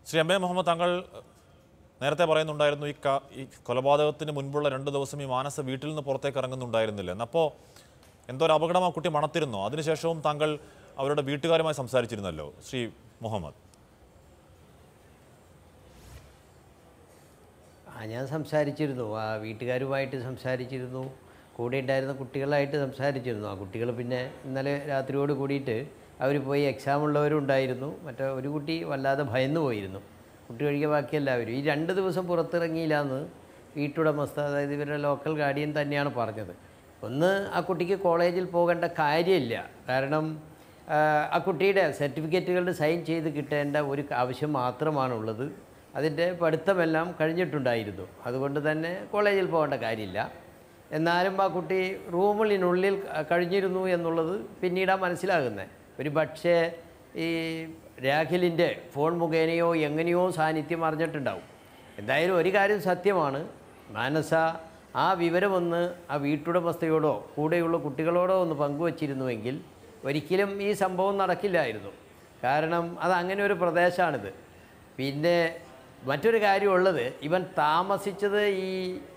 Shri M A Muhammad താങ്കൾ നേരത്തെ പറയുന്നുണ്ടായിരുന്നു ഈ ക- ഈ കൊലപാതകത്തിന് മുൻപുള്ള രണ്ട് ദിവസം ഈ മാനസ വീട്ടിൽ നിന്ന് പുറത്തേക്ക് ഇറങ്ങുന്നുണ്ടായിരുന്നില്ല എന്നപ്പോൾ എന്തോ ഒരു അപകടം ആ കുട്ടി മണത്തിരുന്നോ അതിനുശേഷവും താങ്കൾ അവരുടെ വീട്ടുകാരുമായി സംസാരിച്ചിരുന്നല്ലോ ശ്രീ മുഹമ്മദ് ആ ഞാൻ സംസാരിച്ചിരുന്നു ആ വീട്ടുകാരുമായിട്ട് സംസാരിച്ചിരുന്നു കൂടെ ഉണ്ടായിരുന്ന കുട്ടികളായിട്ട് സംസാരിച്ചിരുന്നു ആ കുട്ടികൾ പിന്നെ ഇന്നലെ രാത്രിയോട് കൂടിയിട്ട് അവർ പോയി എക്സാം ഉള്ളവരും ഉണ്ടായിരുന്നു മറ്റേ ഒരു കുട്ടി വല്ലാതെ ഭയന്നു പോയിരുന്നു കുട്ടി ഒഴികെ ബാക്കി എല്ലാവരും ഈ രണ്ട് ദിവസം പുറത്തിറങ്ങിയില്ല എന്ന് വീട്ടുടമസ്ഥ അതായത് ഇവരുടെ ലോക്കൽ ഗാർഡിയൻ തന്നെയാണ് പറഞ്ഞത് ഒന്ന് ആ കുട്ടിക്ക് കോളേജിൽ പോകേണ്ട കാര്യമില്ല കാരണം ആ, ആ കുട്ടിയുടെ സർട്ടിഫിക്കറ്റുകളുടെ സൈൻ ചെയ്ത് കിട്ടേണ്ട ഒരു ആവശ്യം മാത്രമാണുള്ളത് അതിൻ്റെ പഠിത്തമെല്ലാം കഴിഞ്ഞിട്ടുണ്ടായിരുന്നു അതുകൊണ്ട് തന്നെ കോളേജിൽ പോകേണ്ട കാര്യമില്ല എന്നാലും ആ കുട്ടി റൂമിനുള്ളിൽ കഴിഞ്ഞിരുന്നു എന്നുള്ളത് പിന്നീടാണ് മനസ്സിലാകുന്നത് ഒരു പക്ഷേ ഈ രാഖിലിൻ്റെ ഫോൺ മുഖേനയോ എങ്ങനെയോ സാന്നിധ്യം അറിഞ്ഞിട്ടുണ്ടാവും എന്തായാലും ഒരു കാര്യം സത്യമാണ് മാനസ ആ വിവരമൊന്ന് ആ വീട്ടുടമസ്ഥയോടോ കൂടെയുള്ള കുട്ടികളോടോ ഒന്ന് പങ്കുവച്ചിരുന്നുവെങ്കിൽ ഒരിക്കലും ഈ സംഭവം നടക്കില്ലായിരുന്നു കാരണം അത് അങ്ങനെ ഒരു പ്രദേശമാണിത് പിന്നെ മറ്റൊരു കാര്യമുള്ളത് ഇവൻ താമസിച്ചത് ഈ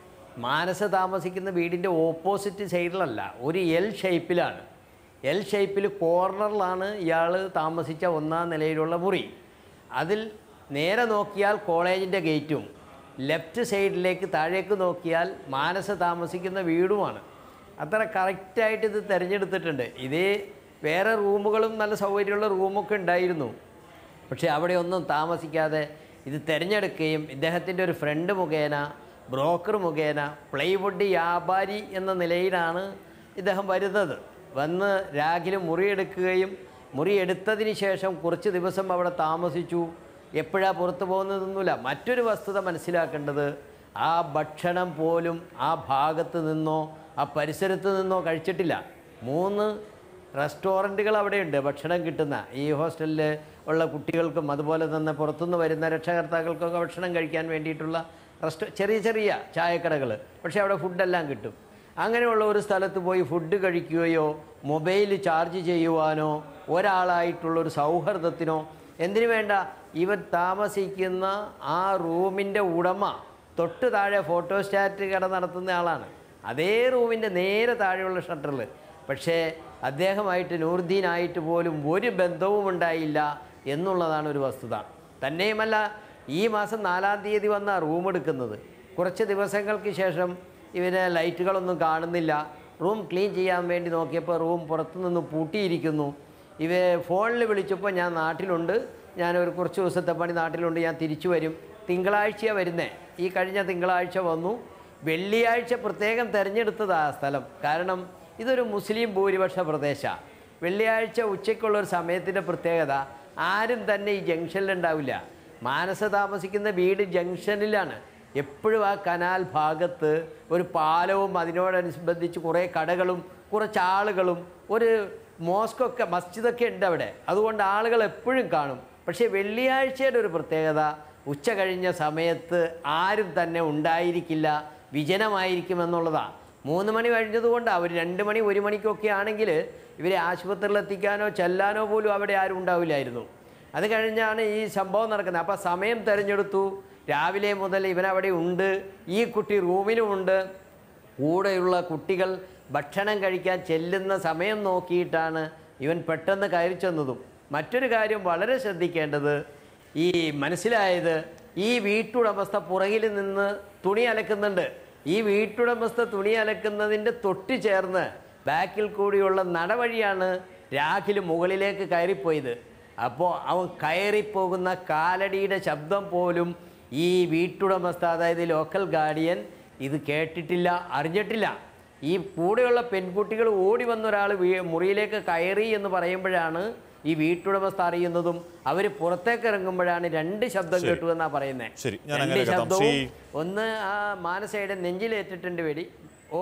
മാനസ താമസിക്കുന്ന വീടിൻ്റെ ഓപ്പോസിറ്റ് സൈഡിലല്ല ഒരു എൽ ഷേപ്പിലാണ് എൽ ഷേപ്പിൽ കോർണറിലാണ് ഇയാൾ താമസിച്ച ഒന്നാം നിലയിലുള്ള മുറി അതിൽ നേരെ നോക്കിയാൽ കോളേജിൻ്റെ ഗേറ്റും ലെഫ്റ്റ് സൈഡിലേക്ക് താഴേക്ക് നോക്കിയാൽ മാനസ താമസിക്കുന്ന വീടുമാണ് അത്ര കറക്റ്റായിട്ട് ഇത് തിരഞ്ഞെടുത്തിട്ടുണ്ട് ഇതേ വേറെ റൂമുകളും നല്ല സൗകര്യമുള്ള റൂമൊക്കെ ഉണ്ടായിരുന്നു പക്ഷേ അവിടെ ഒന്നും താമസിക്കാതെ ഇത് തിരഞ്ഞെടുക്കുകയും ഇദ്ദേഹത്തിൻ്റെ ഒരു ഫ്രണ്ട് മുഖേന ബ്രോക്കർ മുഖേന പ്ലൈവുഡ് വ്യാപാരി എന്ന നിലയിലാണ് ഇദ്ദേഹം വരുന്നത് വന്ന് രാഗിൽ മുറിയെടുക്കുകയും മുറിയെടുത്തതിന് ശേഷം കുറച്ച് ദിവസം അവിടെ താമസിച്ചു എപ്പോഴാണ് പുറത്തു പോകുന്നതൊന്നുമില്ല മറ്റൊരു വസ്തുത മനസ്സിലാക്കേണ്ടത് ആ ഭക്ഷണം പോലും ആ ഭാഗത്ത് നിന്നോ ആ പരിസരത്ത് നിന്നോ കഴിച്ചിട്ടില്ല മൂന്ന് റെസ്റ്റോറൻറ്റുകൾ അവിടെയുണ്ട് ഭക്ഷണം കിട്ടുന്ന ഈ ഹോസ്റ്റലിൽ ഉള്ള കുട്ടികൾക്കും അതുപോലെ തന്നെ പുറത്തുനിന്ന് വരുന്ന രക്ഷകർത്താക്കൾക്കൊക്കെ ഭക്ഷണം കഴിക്കാൻ വേണ്ടിയിട്ടുള്ള റെസ്റ്റോ ചെറിയ ചെറിയ ചായക്കടകൾ പക്ഷേ അവിടെ ഫുഡെല്ലാം കിട്ടും അങ്ങനെയുള്ള ഒരു സ്ഥലത്ത് പോയി ഫുഡ് കഴിക്കുകയോ മൊബൈൽ ചാർജ് ചെയ്യുവാനോ ഒരാളായിട്ടുള്ള ഒരു സൗഹൃദത്തിനോ എന്തിനു വേണ്ട ഇവൻ താമസിക്കുന്ന ആ റൂമിൻ്റെ ഉടമ തൊട്ട് താഴെ ഫോട്ടോസ്റ്റാറ്റ് കട നടത്തുന്ന ആളാണ് അതേ റൂമിൻ്റെ നേരെ താഴെയുള്ള ഷട്ടറിൽ പക്ഷേ അദ്ദേഹമായിട്ട് നൂർദീനായിട്ട് പോലും ഒരു ബന്ധവും ഉണ്ടായില്ല എന്നുള്ളതാണ് ഒരു വസ്തുത തന്നെയുമല്ല ഈ മാസം നാലാം തീയതി വന്ന റൂം എടുക്കുന്നത് കുറച്ച് ദിവസങ്ങൾക്ക് ശേഷം ഇവന് ലൈറ്റുകളൊന്നും കാണുന്നില്ല റൂം ക്ലീൻ ചെയ്യാൻ വേണ്ടി നോക്കിയപ്പോൾ റൂം പുറത്തുനിന്ന് പൂട്ടിയിരിക്കുന്നു ഇവ ഫോണിൽ വിളിച്ചപ്പോൾ ഞാൻ നാട്ടിലുണ്ട് ഞാൻ ഒരു കുറച്ച് ദിവസത്തെ പണി നാട്ടിലുണ്ട് ഞാൻ തിരിച്ചു വരും തിങ്കളാഴ്ചയാണ് വരുന്നേ ഈ കഴിഞ്ഞ തിങ്കളാഴ്ച വന്നു വെള്ളിയാഴ്ച പ്രത്യേകം തിരഞ്ഞെടുത്തത് ആ സ്ഥലം കാരണം ഇതൊരു മുസ്ലിം ഭൂരിപക്ഷ പ്രദേശമാണ് വെള്ളിയാഴ്ച ഉച്ചയ്ക്കുള്ള ഒരു സമയത്തിൻ്റെ പ്രത്യേകത ആരും തന്നെ ഈ ജംഗ്ഷനിലുണ്ടാവില്ല മാനസ താമസിക്കുന്ന വീട് ജംഗ്ഷനിലാണ് എപ്പോഴും ആ കനാൽ ഭാഗത്ത് ഒരു പാലവും അതിനോടനുബന്ധിച്ച് കുറേ കടകളും കുറച്ച് ആളുകളും ഒരു മോസ്കൊക്കെ മസ്ജിദൊക്കെ ഉണ്ട് അവിടെ അതുകൊണ്ട് ആളുകൾ എപ്പോഴും കാണും പക്ഷേ വെള്ളിയാഴ്ചയുടെ ഒരു പ്രത്യേകത ഉച്ച കഴിഞ്ഞ സമയത്ത് ആരും തന്നെ ഉണ്ടായിരിക്കില്ല വിജനമായിരിക്കുമെന്നുള്ളതാണ് മൂന്ന് മണി കഴിഞ്ഞതുകൊണ്ട് അവർ രണ്ട് മണി ഒരു മണിക്കൊക്കെ ആണെങ്കിൽ ഇവരെ ആശുപത്രിയിൽ എത്തിക്കാനോ ചെല്ലാനോ പോലും അവിടെ ആരും ഉണ്ടാവില്ലായിരുന്നു അത് കഴിഞ്ഞാണ് ഈ സംഭവം നടക്കുന്നത് അപ്പോൾ സമയം തിരഞ്ഞെടുത്തു രാവിലെ മുതൽ ഇവനവിടെ ഉണ്ട് ഈ കുട്ടി റൂമിലുമുണ്ട് കൂടെയുള്ള കുട്ടികൾ ഭക്ഷണം കഴിക്കാൻ ചെല്ലുന്ന സമയം നോക്കിയിട്ടാണ് ഇവൻ പെട്ടെന്ന് കയറി ചെന്നതും മറ്റൊരു കാര്യം വളരെ ശ്രദ്ധിക്കേണ്ടത് ഈ മനസ്സിലായത് ഈ വീട്ടുടമസ്ഥ പുറകിൽ നിന്ന് തുണി അലക്കുന്നുണ്ട് ഈ വീട്ടുടമസ്ഥ തുണി അലക്കുന്നതിൻ്റെ തൊട്ട് ചേർന്ന് ബാക്കിൽ കൂടിയുള്ള നടവഴിയാണ് രാഖിൽ മുകളിലേക്ക് കയറിപ്പോയത് അപ്പോൾ അവൻ കയറിപ്പോകുന്ന കാലടിയുടെ ശബ്ദം പോലും ഈ വീട്ടുടമസ്ഥ അതായത് ലോക്കൽ ഗാർഡിയൻ ഇത് കേട്ടിട്ടില്ല അറിഞ്ഞിട്ടില്ല ഈ കൂടെയുള്ള പെൺകുട്ടികൾ ഓടി വന്ന ഒരാൾ മുറിയിലേക്ക് കയറി എന്ന് പറയുമ്പോഴാണ് ഈ വീട്ടുടമസ്ഥ അറിയുന്നതും അവർ പുറത്തേക്ക് ഇറങ്ങുമ്പോഴാണ് രണ്ട് ശബ്ദം ശരി. കേട്ടു എന്നാ പറയുന്നത് ശരി, ഞാൻ രണ്ട് അങ്ങനെ കേൾക്കാം. ശബ്ദവും ശ്രീ- ഒന്ന് ആ മാനസയുടെ നെഞ്ചിലേറ്റിട്ടുണ്ട് വെടി ഓ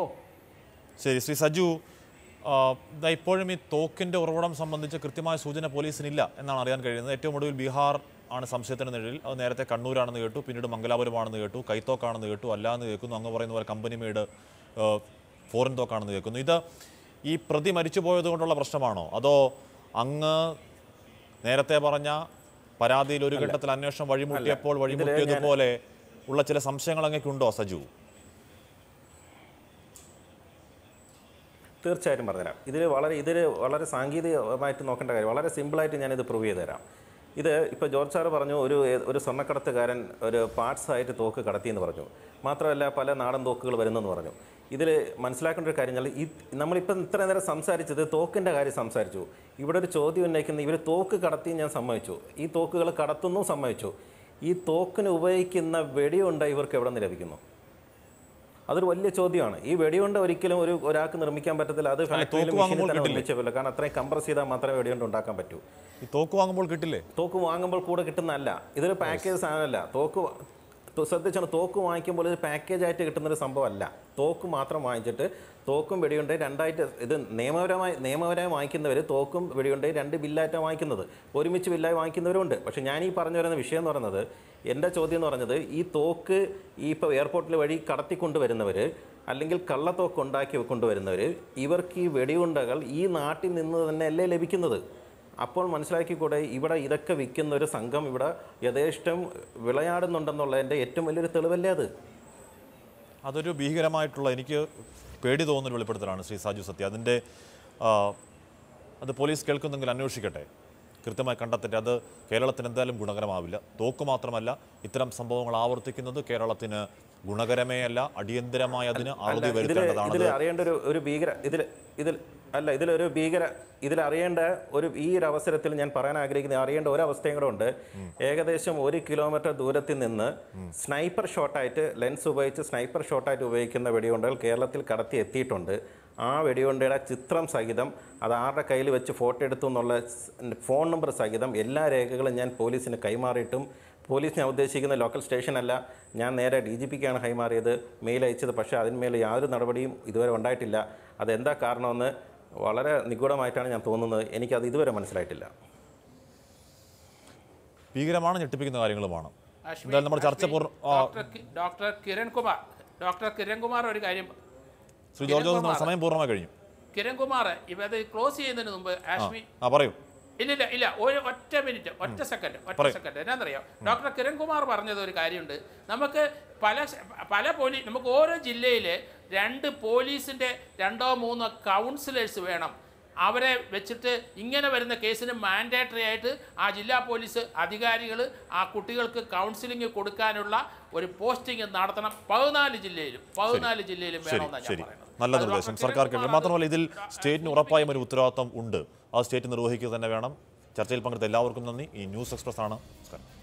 ശരി ശ്രീ സജു ആ, ദാ ഇപ്പോഴും ഈ തോക്കിന്റെ ഉറവിടം സംബന്ധിച്ച് കൃത്യമായ സൂചന പോലീസിനില്ല എന്നാണ് അറിയാൻ കഴിയുന്നത് ഏറ്റവും ഒടുവിൽ ബീഹാർ ആണ് സംശയത്തിന് നിഴലിൽ അത് നേരത്തെ കണ്ണൂരാണെന്ന് കേട്ടു പിന്നീട് മംഗലാപുരമാണെന്ന് കേട്ടു കൈത്തോക്കാണെന്ന് കേട്ടു അല്ലാന്ന് കേൾക്കുന്നു അങ്ങ് പറയുന്ന പോലെ കമ്പനി മെയ്ഡ് ആ, ഫോറിൻ തോക്കാണെന്ന് കേൾക്കുന്നു ഇത് ഈ പ്രതി മരിച്ചു പോയത് കൊണ്ടുള്ള പ്രശ്നമാണോ അതോ അങ്ങ് നേരത്തെ പറഞ്ഞ പരാതിയിൽ ഒരു ഘട്ടത്തിൽ അന്വേഷണം വഴിമുട്ടിയപ്പോൾ വഴിമുട്ടിയതുപോലെ ഉള്ള ചില സംശയങ്ങൾ അങ്ങേക്കുണ്ടോ സജു തീർച്ചയായിട്ടും പറഞ്ഞുതരാം ഇതിൽ വളരെ ഇതിൽ വളരെ സാങ്കേതികമായിട്ട് നോക്കേണ്ട കാര്യം വളരെ സിമ്പിളായിട്ട് ഞാനിത് പ്രൂവ് ചെയ്ത് തരാം ഇത് ഇപ്പോൾ ജോർജ് സാറ് പറഞ്ഞു ഒരു ഒരു സ്വർണ്ണക്കടത്തുകാരൻ ഒരു പാർട്സ് ആയിട്ട് തോക്ക് കടത്തിയെന്ന് പറഞ്ഞു മാത്രമല്ല പല നാടൻ തോക്കുകൾ വരുന്നെന്ന് പറഞ്ഞു ഇതിൽ മനസ്സിലാക്കേണ്ട ഒരു കാര്യം ഈ നമ്മളിപ്പം ഇത്ര നേരം സംസാരിച്ചത് തോക്കിൻ്റെ കാര്യം സംസാരിച്ചു ഇവിടെ ഒരു ചോദ്യം ഉന്നയിക്കുന്ന ഇവർ തോക്ക് കടത്തി ഞാൻ സമ്മതിച്ചു ഈ തോക്കുകൾ കടത്തുന്നു സമ്മതിച്ചു ഈ തോക്കിന് ഉപയോഗിക്കുന്ന വെടിയുണ്ട ഇവർക്ക് എവിടെ നിന്ന് ലഭിക്കുന്നു അതൊരു വലിയ ചോദ്യമാണ് ഈ വെടിയുണ്ട ഒരിക്കലും ഒരു ഒരാൾക്ക് നിർമ്മിക്കാൻ പറ്റത്തില്ല അത് ഫാക്ടറിയിൽ തോക്ക് വാങ്ങുമ്പോൾ മെഷീനിൽ തന്നെ കിട്ടില്ലേ? നിർമ്മിച്ചേ പറ്റില്ല കാരണം അത്രയും കംപ്രസ് ചെയ്താൽ മാത്രമേ വെടിയുണ്ട ഉണ്ടാക്കാൻ പറ്റൂ ഈ തോക്ക് വാങ്ങുമ്പോൾ കിട്ടില്ലേ തോക്ക് വാങ്ങുമ്പോൾ കൂടെ കിട്ടുന്നതല്ല ഇതൊരു പാക്കേജ് സാധനമല്ല തോക്ക് വാ- തോ- ശ്രദ്ധിച്ചാണ് തോക്ക് വാങ്ങിക്കുമ്പോൾ ഒരു പാക്കേജ് ആയിട്ട് കിട്ടുന്നൊരു സംഭവമല്ല തോക്ക് മാത്രം വാങ്ങിച്ചിട്ട് തോക്കും വെടിയുണ്ട് രണ്ടായിട്ട് ഇത് നിയമപരമായി നിയമപരമായി വാങ്ങിക്കുന്നവർ തോക്കും വെടിയുണ്ട് രണ്ട് ബില്ലായിട്ടാണ് വാങ്ങിക്കുന്നത് ഒരുമിച്ച് ബില്ലായി വാങ്ങിക്കുന്നവരുണ്ട് പക്ഷേ ഞാൻ ഈ പറഞ്ഞു വരുന്ന വിഷയം എന്ന് പറയുന്നത് എൻ്റെ ചോദ്യം എന്ന് പറഞ്ഞത് ഈ തോക്ക് ഈ ഇപ്പോൾ എയർപോർട്ടിൽ വഴി കടത്തിക്കൊണ്ടുവരുന്നവർ അല്ലെങ്കിൽ കള്ളത്തോക്ക് ഉണ്ടാക്കി കൊണ്ടുവരുന്നവർ ഇവർക്ക് ഈ വെടിയുണ്ടകൾ ഈ നാട്ടിൽ നിന്ന് തന്നെ അല്ലേ ലഭിക്കുന്നത് അപ്പോൾ മനസ്സിലാക്കിക്കൂടെ ഇവിടെ ഇതൊക്കെ വിൽക്കുന്ന ഒരു സംഘം ഇവിടെ യഥേഷ്ടം വിളയാടുന്നുണ്ടെന്നുള്ളതിൻ്റെ ഏറ്റവും വലിയൊരു തെളിവല്ലേ അത് അതൊരു ഭീകരമായിട്ടുള്ള എനിക്ക് പേടി തോന്നുന്ന വെളിപ്പെടുത്തലാണ് ശ്രീ സാജു സത്യ അതിൻ്റെ ആ, അത് പോലീസ് കേൾക്കുന്നെങ്കിൽ അന്വേഷിക്കട്ടെ കൃത്യമായി കണ്ടെത്തട്ടെ അത് കേരളത്തിന് എന്തായാലും ഗുണകരമാവില്ല തോക്ക് മാത്രമല്ല ഇത്തരം സംഭവങ്ങൾ ആവർത്തിക്കുന്നത് കേരളത്തിന് ഗുണകരമേ അല്ല അടിയന്തരമായി അതിന് അറുതി ഇതിൽ വരുത്തേണ്ടതാണ് ഇതിൽ അറിയേണ്ട ഒരു ഒരു ഭീകര ഇതിൽ ഇതിൽ അല്ല ഇതിലൊരു ഭീകര ഇതിൽ അറിയേണ്ട ഒരു ഈ ഒരു അവസരത്തിൽ ഞാൻ പറയാൻ ആഗ്രഹിക്കുന്ന അറിയേണ്ട ഒരു അവസ്ഥയും കൂടെ ഉണ്ട് ഏകദേശം ഒരു കിലോമീറ്റർ ദൂരത്തിൽ നിന്ന് സ്നൈപ്പർ ഷോട്ടായിട്ട് ലെൻസ് ഉപയോഗിച്ച് സ്നൈപ്പർ ഷോട്ടായിട്ട് ഉപയോഗിക്കുന്ന വെടിയുണ്ടകൾ കേരളത്തിൽ കടത്തി എത്തിയിട്ടുണ്ട് ആ വെടിയുണ്ടയുടെ ചിത്രം സഹിതം അത് ആരുടെ കയ്യിൽ വെച്ച് ഫോട്ടോ എടുത്തു എന്നുള്ള സ് ഫോൺ നമ്പർ സഹിതം എല്ലാ രേഖകളും ഞാൻ പോലീസിന് കൈമാറിയിട്ടും പോലീസ് ഞാൻ ഉദ്ദേശിക്കുന്ന ലോക്കൽ സ്റ്റേഷനല്ല ഞാൻ നേരെ ഡി ജി പിക്കാണ് കൈമാറിയത് മെയിൽ അയച്ചത് പക്ഷേ അതിന്മേൽ യാതൊരു നടപടിയും ഇതുവരെ ഉണ്ടായിട്ടില്ല അതെന്താ കാരണമെന്ന് വളരെ നിഗൂഢമായിട്ടാണ് ഞാൻ തോന്നുന്നത് എനിക്കത് ഇതുവരെ മനസ്സിലായിട്ടില്ല ഭീകരമാണ് ഞെട്ടിപ്പിക്കുന്ന കാര്യങ്ങളുമാണ് അശ്വിൻ, എന്തായാലും നമ്മുടെ ചർച്ച അശ്വിൻ, പൂർണ്ണ ആ, ഡോക്ടർ കി- ഡോക്ടർ കിരൺ കുമാർ ഡോക്ടർ കിരൺ കുമാർ ഒരു കാര്യം ശ്രീ ജോർജ് ജോസ് നമ്മുടെ സമയം പൂർണ്ണമായി കഴിഞ്ഞു കിരൺ കുമാർ ഇവത് ക്ലോസ് ചെയ്യുന്നതിന് മുമ്പ് ആഷ്മി ആ പറയൂ ഇല്ല ഇല്ല ഇല്ല ഒരു ഒറ്റ മിനിറ്റ് ഒറ്റ സെക്കൻഡ് ഒറ്റ പറയൂ. സെക്കൻഡ് എന്നാന്നറിയാം ഡോക്ടർ കിരൺ കുമാർ പറഞ്ഞത് ഒരു കാര്യമുണ്ട് നമുക്ക് പല ശ- പല പോലീസ് നമുക്ക് ഓരോ ജില്ലയിൽ രണ്ട് പോലീസിൻ്റെ രണ്ടോ മൂന്നോ കൗൺസിലേഴ്സ് വേണം അവരെ വെച്ചിട്ട് ഇങ്ങനെ വരുന്ന കേസിന് മാൻഡേറ്ററി ആയിട്ട് ആ ജില്ലാ പോലീസ് അധികാരികൾ ആ കുട്ടികൾക്ക് കൗൺസിലിംഗ് കൊടുക്കാനുള്ള ഒരു പോസ്റ്റിംഗ് നടത്തണം പതിനാല് ജില്ലയിലും പതിനാല് ജില്ലയിലും ശരി വേണമെന്നാണ് ഞാൻ ശരി പറയുന്നത് നല്ല അത് നിർദ്ദേശം ഡോക്ടർ സർക്കാർ കിരൺ കേൾക്കും കുമാർ മാത്രമല്ല ഇതിൽ അത് സ്റ്റേറ്റിന് ഉറപ്പായും ഒരു ഉത്തരവാദിത്വം ഉണ്ട് ആ സ്റ്റേറ്റ് നിർവഹിക്കുക തന്നെ വേണം ചർച്ചയിൽ പങ്കെടുത്ത എല്ലാവർക്കും നന്ദി ഈ ന്യൂസ് എക്സ്പ്രസ് ആണ് നമസ്കാരം